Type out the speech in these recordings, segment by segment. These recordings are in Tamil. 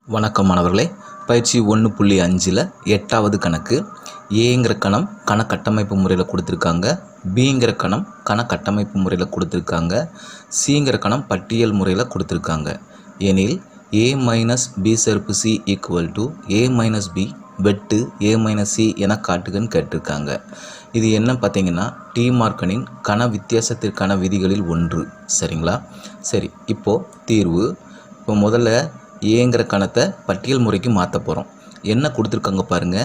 வணக்கம் மாணவர்களே பயிற்சி ஒன்று புள்ளி அஞ்சில் எட்டாவது கணக்கு ஏங்கிற கணம் கண கட்டமைப்பு முறையில் கொடுத்துருக்காங்க பிங்கிற கணம் கண கட்டமைப்பு முறையில் கொடுத்துருக்காங்க சிங்கிற கணம் பட்டியல் முறையில் கொடுத்துருக்காங்க எனில் ஏ மைனஸ் பி சேர்ப்பு C equal to A minus B வெட்டு ஏ மைனஸ் சி என காட்டுகன்னு கேட்டிருக்காங்க இது என்ன பார்த்தீங்கன்னா டி மார்க்கனின் கண வித்தியாசத்திற்கான விதிகளில் ஒன்று சரிங்களா சரி இப்போது தீர்வு இப்போ முதல்ல ஏங்கிற கணத்தை பட்டியல் முறைக்கு மாற்ற போகிறோம் என்ன கொடுத்துருக்காங்க பாருங்கள்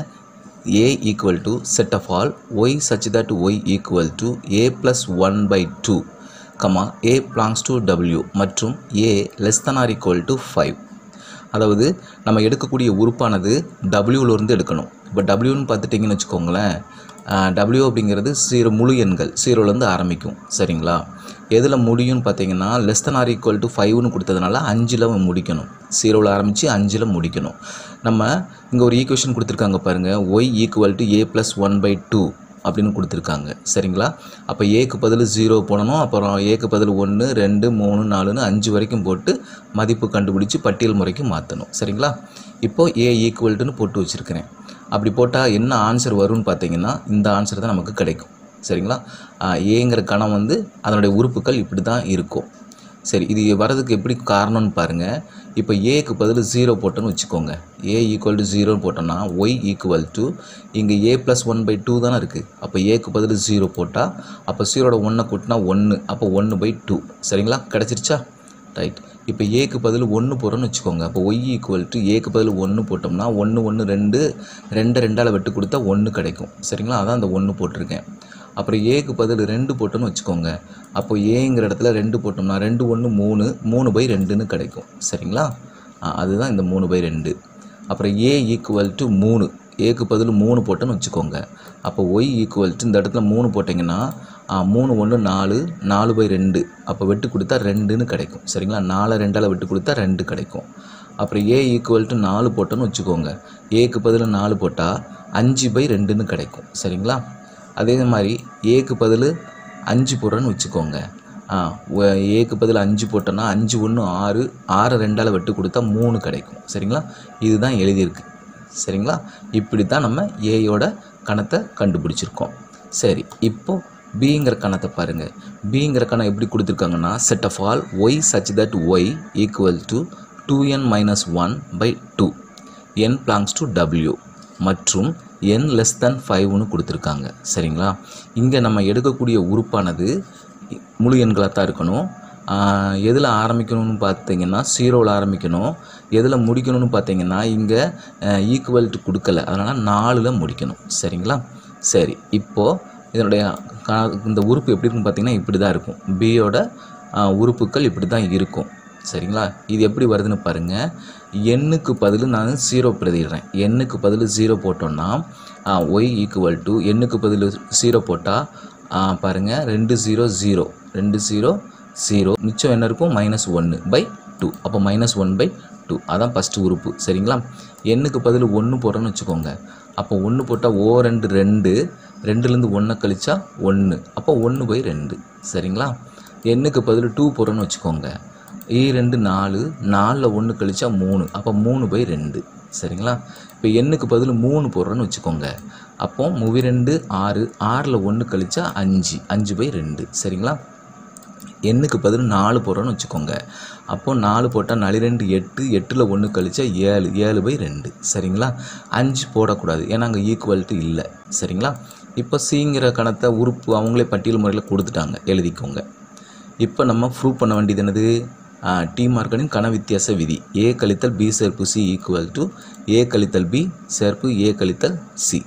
A equal to set of all y such that y equal to A plus one by two comma A belongs to W மற்றும் A less than or equal to five அதாவது நம்ம எடுக்கக்கூடிய உறுப்பானது டபிள்யூலேருந்து எடுக்கணும் இப்போ டபிள்யூன்னு பார்த்துட்டிங்கன்னு வச்சுக்கோங்களேன் டபிள்யூ அப்படிங்கிறது சீரோ முழு எண்கள் சீரோலேருந்து ஆரம்பிக்கும் சரிங்களா எதில் முடியும்னு பார்த்தீங்கன்னா less than or equal to ஃபைவ்னு கொடுத்ததுனால அஞ்சில் முடிக்கணும் சீரோவில் ஆரம்பித்து அஞ்சில் முடிக்கணும் நம்ம இங்கே ஒரு ஈக்குவேஷன் கொடுத்துருக்காங்க பாருங்கள் y equal to A plus one by two அப்படின்னு கொடுத்துருக்காங்க சரிங்களா அப்போ ஏக்கு பதில் ஜீரோ போடணும் அப்புறம் ஏக்கு பதில் ஒன்று ரெண்டு மூணு நாலுன்னு அஞ்சு வரைக்கும் போட்டு மதிப்பு கண்டுபிடிச்சி பட்டியல் முறைக்கு மாற்றணும் சரிங்களா இப்போது ஏ ஈக்குவல்ட்டுன்னு போட்டு வச்சுருக்கிறேன் அப்படி போட்டால் என்ன ஆன்சர் வரும்னு பார்த்தீங்கன்னா இந்த ஆன்சர் தான் நமக்கு கிடைக்கும் சரிங்களா ஆஹ் ஏங்கிற கணம் வந்து அதனுடைய உறுப்புகள் இப்படி தான் இருக்கும் சரி இது வரதுக்கு எப்படி காரணம்னு பாருங்கள் இப்போ ஏக்கு பதில் ஜீரோ போட்டோன்னு வச்சுக்கோங்க ஏ ஈக்குவல் டு ஜீரோன்னு போட்டோன்னா ஒய் ஈக்குவல் டு இங்கே A plus one by two தானே இருக்குது அப்போ ஏக்கு பதில் ஜீரோ போட்டால் அப்போ ஜீரோட ஒன்றை கூட்டினா ஒன்று அப்போ ஒன்று பை டூ சரிங்களா கிடச்சிருச்சா ரைட் இப்போ ஏக்கு பதில் ஒன்று போடுறோன்னு வச்சுக்கோங்க அப்போ ஒய் ஈக்குவல் டு ஏக்கு பதில் ஒன்று போட்டோம்னா ஒன்று ஒன்று ரெண்டு ரெண்டு ரெண்டால் வெட்டு கொடுத்தா ஒன்று கிடைக்கும் சரிங்களா அதான் அந்த ஒன்று போட்டிருக்கேன் அப்புறம் ஏக்கு பதில் ரெண்டு போட்டோன்னு வச்சுக்கோங்க அப்போ ஏங்கிற இடத்துல ரெண்டு போட்டோம்னா ரெண்டு ஒன்று மூணு மூணு பை ரெண்டுன்னு கிடைக்கும் சரிங்களா ஆ, அதுதான் இந்த மூணு பை ரெண்டு அப்புறம் ஏ ஈக்குவல் டு மூணு ஏக்கு பதில் மூணு போட்டோன்னு வச்சுக்கோங்க அப்போ ஒய் ஈக்குவல் டு இந்த இடத்துல மூணு போட்டிங்கன்னா ஆ, மூணு ஒன்று நாலு நாலு பை ரெண்டு அப்போ வெட்டு கொடுத்தா ரெண்டுன்னு கிடைக்கும் சரிங்களா நாலு ரெண்டால் வெட்டு கொடுத்தா ரெண்டு கிடைக்கும் அப்புறம் ஏ ஈக்குவல் டு நாலு போட்டோன்னு வச்சுக்கோங்க ஏக்கு பதில் நாலு போட்டால் அஞ்சு பை ரெண்டுன்னு கிடைக்கும் சரிங்களா அதே மாதிரி ஏக்கு பதில் அஞ்சு போடுறோன்னு வச்சுக்கோங்க ஆ ஒ- ஏக்கு பதில் அஞ்சு போட்டோன்னா அஞ்சு ஒன்று ஆறு ஆறு ரெண்டால் வெட்டு கொடுத்தா மூணு கிடைக்கும் சரிங்களா இதுதான் எழுதியிருக்கு சரிங்களா இப்படி தான் நம்ம ஏயோட கணத்தை கண்டுபிடிச்சிருக்கோம் சரி இப்போ பிங்கிற கணத்தை பாருங்கள் பிங்கிற கணம் எப்படி கொடுத்துருக்காங்கன்னா set of all y such that y equal to two n minus one by two n belongs to W மற்றும் என் லெஸ் தென் ஃபைவ்னு கொடுத்துருக்காங்க சரிங்களா இங்கே நம்ம எடுக்கக்கூடிய உறுப்பானது முழு எண்களாக தான் இருக்கணும் எதில் ஆரம்பிக்கணும்னு பார்த்தீங்கன்னா ஜீரோவில் ஆரம்பிக்கணும் எதில் முடிக்கணும்னு பார்த்தீங்கன்னா இங்கே ஈக்குவல் டு கொடுக்கல அதனால் நாலில் முடிக்கணும் சரிங்களா சரி இப்போது இதனுடைய க- இந்த உறுப்பு எப்படி இருக்குன்னு பார்த்தீங்கன்னா இப்படி தான் இருக்கும் பியோட உறுப்புகள் இப்படி தான் இருக்கும் சரிங்களா இது எப்படி வருதுன்னு பாருங்கள் எண்ணுக்கு பதில் நான் ஜீரோ பிரதிடுறேன் எண்ணுக்கு பதில் ஜீரோ போட்டோன்னா ஒய் ஈக்குவல் டு எண்ணுக்கு பதில் ஜீரோ போட்டால் பாருங்கள் ரெண்டு ஜீரோ ஜீரோ ரெண்டு ஜீரோ ஜீரோ மிச்சம் என்ன இருக்கும் மைனஸ் ஒன்று பை டூ அப்போ மைனஸ் ஒன் பை டூ அதான் ஃபஸ்ட்டு உறுப்பு சரிங்களா எண்ணுக்கு பதில் ஒன்று போடுறோன்னு வச்சுக்கோங்க அப்போ ஒன்று போட்டால் ஓ ரெண்டு ரெண்டு ரெண்டுலேருந்து ஒன்றை கழிச்சா ஒன்று அப்போ ஒன்று பை ரெண்டு சரிங்களா எண்ணுக்கு பதில் டூ போடுறோன்னு வச்சுக்கோங்க ஈ ரெண்டு நாலு நாலில் ஒன்று கழிச்சா மூணு அப்போ மூணு பை ரெண்டு சரிங்களா இப்போ எண்ணுக்கு பதில் மூணு போடுறோன்னு வச்சுக்கோங்க அப்போ மூவி ரெண்டு ஆறு ஆறில் ஒன்று கழிச்சா அஞ்சு அஞ்சு பை ரெண்டு சரிங்களா எண்ணுக்கு பதில் நாலு போடுறோன்னு வச்சுக்கோங்க அப்போது நாலு போட்டால் நாலு ரெண்டு எட்டு எட்டில் ஒன்று கழிச்சா ஏழு ஏழு பை ரெண்டு சரிங்களா அஞ்சு போடக்கூடாது ஏன்னா அங்கே ஈக்குவல்ட்டு இல்லை சரிங்களா இப்போ சிங்கிற கணத்தை உறுப்பு அவங்களே பட்டியல் முறையில் கொடுத்துட்டாங்க எழுதிக்கோங்க இப்போ நம்ம ப்ரூவ் பண்ண வேண்டியது என்னது டி மார்க்கனின் கண வித்தியாச விதி ஏ கழித்தல் பி சேர்ப்பு சி ஈக்குவல் டு ஏ கழித்தல் பி சேர்ப்பு ஏ கழித்தல் சி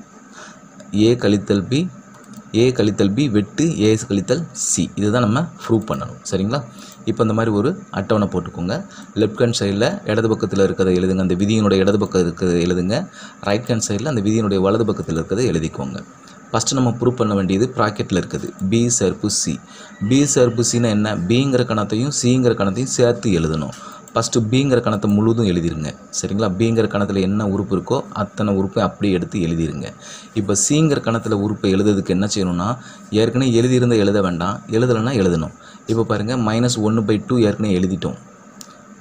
ஏ கழித்தல் பி ஏ கழித்தல் பி வெட்டு ஏ கழித்தல் சி இதுதான் நம்ம ப்ரூவ் பண்ணணும் சரிங்களா இப்போ இந்த மாதிரி ஒரு அட்டவணை போட்டுக்கோங்க லெஃப்ட் ஹேண்ட் சைடில் இடது பக்கத்தில் இருக்கிறத எழுதுங்க அந்த விதியினுடைய இடது பக்கம் இருக்கிறத எழுதுங்க ரைட் ஹேண்ட் சைடில் அந்த விதியினுடைய வலது பக்கத்தில் இருக்கிறத எழுதிக்கோங்க ஃபஸ்ட்டு நம்ம ப்ரூவ் பண்ண வேண்டியது ப்ராக்கெட்டில் இருக்குது பி சேர்ப்பு சி பி சேர்ப்பு சின்னா என்ன பிங்கிற கணத்தையும் சிங்கிற கணத்தையும் சேர்த்து எழுதணும் ஃபஸ்ட்டு பிங்கிற கணத்தை முழுதும் எழுதிருங்க சரிங்களா பிங்கிற கணத்தில் என்ன உறுப்பு இருக்கோ அத்தனை உறுப்பை அப்படியே எடுத்து எழுதிருங்க இப்போ சிங்கிற கணத்தில் உறுப்பை எழுதுறதுக்கு என்ன செய்யணும்னா ஏற்கனவே எழுதியிருந்த எழுத வேண்டாம் எழுதலைன்னா எழுதணும் இப்போ பாருங்கள் மைனஸ் ஒன்று பை டூ ஏற்கனவே எழுதிட்டோம்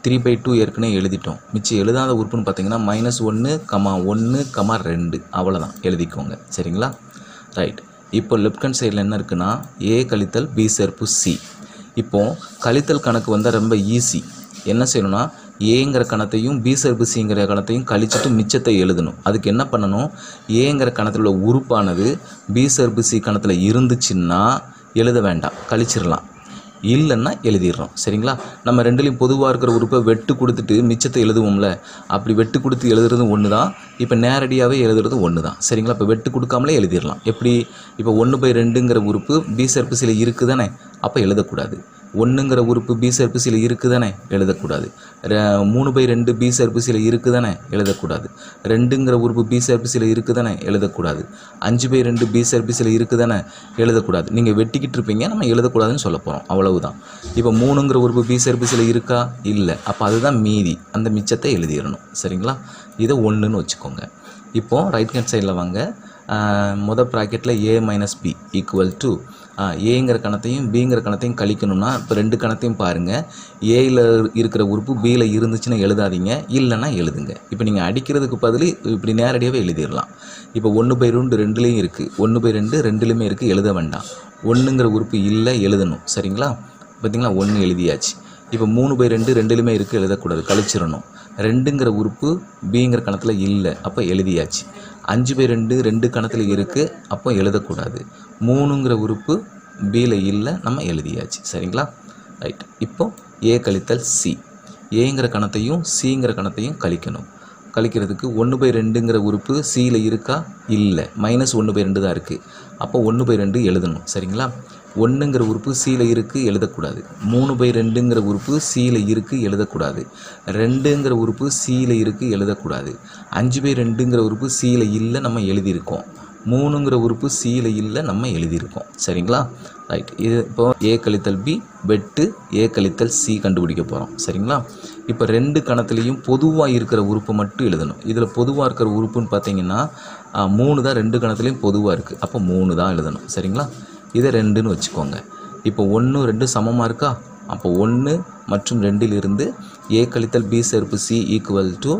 த்ரீ பை டூ ஏற்கனவே எழுதிட்டோம் மிச்சம் எழுதாத உறுப்புன்னு பார்த்தீங்கன்னா மைனஸ் ஒன்று கமா ஒன்று கமா ரெண்டு அவ்வளோதான் எழுதிக்கோங்க சரிங்களா ரைட் இப்போ லெஃப்ட் ஹேண்ட் சைடில் என்ன இருக்குன்னா ஏ கழித்தல் பி சேர்ப்பு சி இப்போ கழித்தல் கணக்கு வந்தால் ரொம்ப ஈஸி என்ன செய்யணும்னா ஏங்கிற கணத்தையும் பி சேர்ப்பு சிங்கிற கணத்தையும் கழிச்சிட்டு மிச்சத்தை எழுதணும் அதுக்கு என்ன பண்ணணும் ஏங்கிற கணத்தில் உள்ள உறுப்பானது பி சேர்ப்பு சி கணத்தில் இருந்துச்சுன்னா எழுத வேண்டாம் கழிச்சிடலாம் இல்லைன்னா எழுதிடுறோம் சரிங்களா நம்ம ரெண்டுலேயும் பொதுவாக இருக்கிற உறுப்பை வெட்டு கொடுத்துட்டு மிச்சத்தை எழுதுவோம்ல அப்படி வெட்டு கொடுத்து எழுதுறது ஒன்று தான் இப்போ நேரடியாகவே எழுதுறது ஒன்று தான் சரிங்களா இப்போ வெட்டு கொடுக்காமலே எழுதிடலாம் எப்படி இப்போ ஒன்று பை ரெண்டுங்கிற உறுப்பு பி சர்பீஸில் இருக்குதானே அப்போ எழுதக்கூடாது ஒன்றுங்கிற உறுப்பு பி சர்பீஸில் இருக்குதானே எழுதக்கூடாது ரெ- மூணு பை ரெண்டு பி சர்பீஸில் இருக்குதானே எழுதக்கூடாது ரெண்டுங்கிற உறுப்பு பி சர்பீஸில் இருக்குதானே எழுதக்கூடாது அஞ்சு பை ரெண்டு பி சர்பீஸில் இருக்குதானே எழுதக்கூடாது நீங்கள் வெட்டிக்கிட்டு இருப்பீங்க நம்ம எழுதக்கூடாதுன்னு சொல்ல போகிறோம் அவ்வளவுதான் இப்போ மூணுங்கிற உறுப்பு பி சர்பீஸில் இருக்கா இல்லை அப்போ அதுதான் மீதி அந்த மிச்சத்தை எழுதிடணும் சரிங்களா இதை ஒன்றுன்னு வச்சுக்கோங்க இப்போது ரைட் ஹேண்ட் சைடில் வாங்க ஆஹ், முத ப்ராக்கெட்டில் A minus B equal to ஏங்கிற கணத்தையும் பிங்கிற கணத்தையும் கழிக்கணும்னா இப்போ ரெண்டு கணத்தையும் பாருங்கள் ஏயில் இருக்கிற உறுப்பு பியில் இருந்துச்சுன்னா எழுதாதீங்க இல்லைன்னா எழுதுங்க இப்போ நீங்கள் அடிக்கிறதுக்கு பதில் இப்படி நேரடியாகவே எழுதிடலாம் இப்போ ஒன்று பை ரெண்டு ரெண்டுலேயும் இருக்குது ஒன்று பை ரெண்டு ரெண்டுலேயுமே இருக்குது எழுத வேண்டாம் ஒன்றுங்கிற உறுப்பு இல்லை எழுதணும் சரிங்களா பார்த்தீங்களா ஒன்று எழுதியாச்சு இப்போ மூணு பை ரெண்டு ரெண்டுலையுமே இருக்குது எழுதக்கூடாது கழிச்சிடணும் ரெண்டுங்கிற உறுப்பு பிங்கிற கணத்தில் இல்லை அப்போ எழுதியாச்சு அஞ்சு பை ரெண்டு ரெண்டு கணத்தில் இருக்குது அப்போ எழுதக்கூடாது மூணுங்கிற உறுப்பு பியில் இல்லை நம்ம எழுதியாச்சு சரிங்களா ரைட் இப்போ ஏ கழித்தல் சி ஏங்கிற கணத்தையும் சிங்கிற கணத்தையும் கழிக்கணும் கழிக்கிறதுக்கு ஒன்று பை ரெண்டுங்கிற உறுப்பு சியில் இருக்கா இல்லை மைனஸ் ஒன்று பை ரெண்டு தான் இருக்குது அப்போ ஒன்று பை ரெண்டு எழுதணும் சரிங்களா ஒன்றுங்கிற உறுப்பு சியில் இருக்குது எழுதக்கூடாது மூணு பை ரெண்டுங்கிற உறுப்பு சியில் இருக்குது எழுதக்கூடாது ரெண்டுங்கிற உறுப்பு சியில் இருக்குது எழுதக்கூடாது அஞ்சு பை ரெண்டுங்கிற உறுப்பு சியில் இல்லை நம்ம எழுதியிருக்கோம் மூணுங்கிற உறுப்பு சியில் இல்லை நம்ம எழுதியிருக்கோம் சரிங்களா ரைட் இது இப்போ ஏ கழித்தல் பி வெட்டு ஏ கழித்தல் சி கண்டுபிடிக்க போகிறோம் சரிங்களா இப்போ ரெண்டு கணத்துலேயும் பொதுவாக இருக்கிற உறுப்பை மட்டும் எழுதணும் இதில் பொதுவாக இருக்கிற உறுப்புன்னு பார்த்தீங்கன்னா ஆ, மூணு தான் ரெண்டு கணத்துலேயும் பொதுவாக இருக்குது அப்போ மூணு தான் எழுதணும் சரிங்களா இதை ரெண்டுன்னு வச்சுக்கோங்க இப்போ ஒன்று ரெண்டு சமமாக இருக்கா அப்போ ஒன்று மற்றும் ரெண்டிலிருந்து ஏ கழித்தல் பி சேர்ப்பு சி ஈக்குவல் டு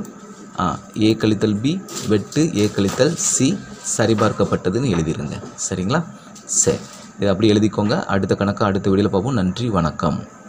ஏ கழித்தல் பி வெட்டு ஏ கழித்தல் சி சரிபார்க்கப்பட்டதுன்னு எழுதிருங்க சரிங்களா சரி இதை அப்படி எழுதிக்கோங்க அடுத்த கணக்கு அடுத்த வீடியோவில் பார்ப்போம் நன்றி வணக்கம்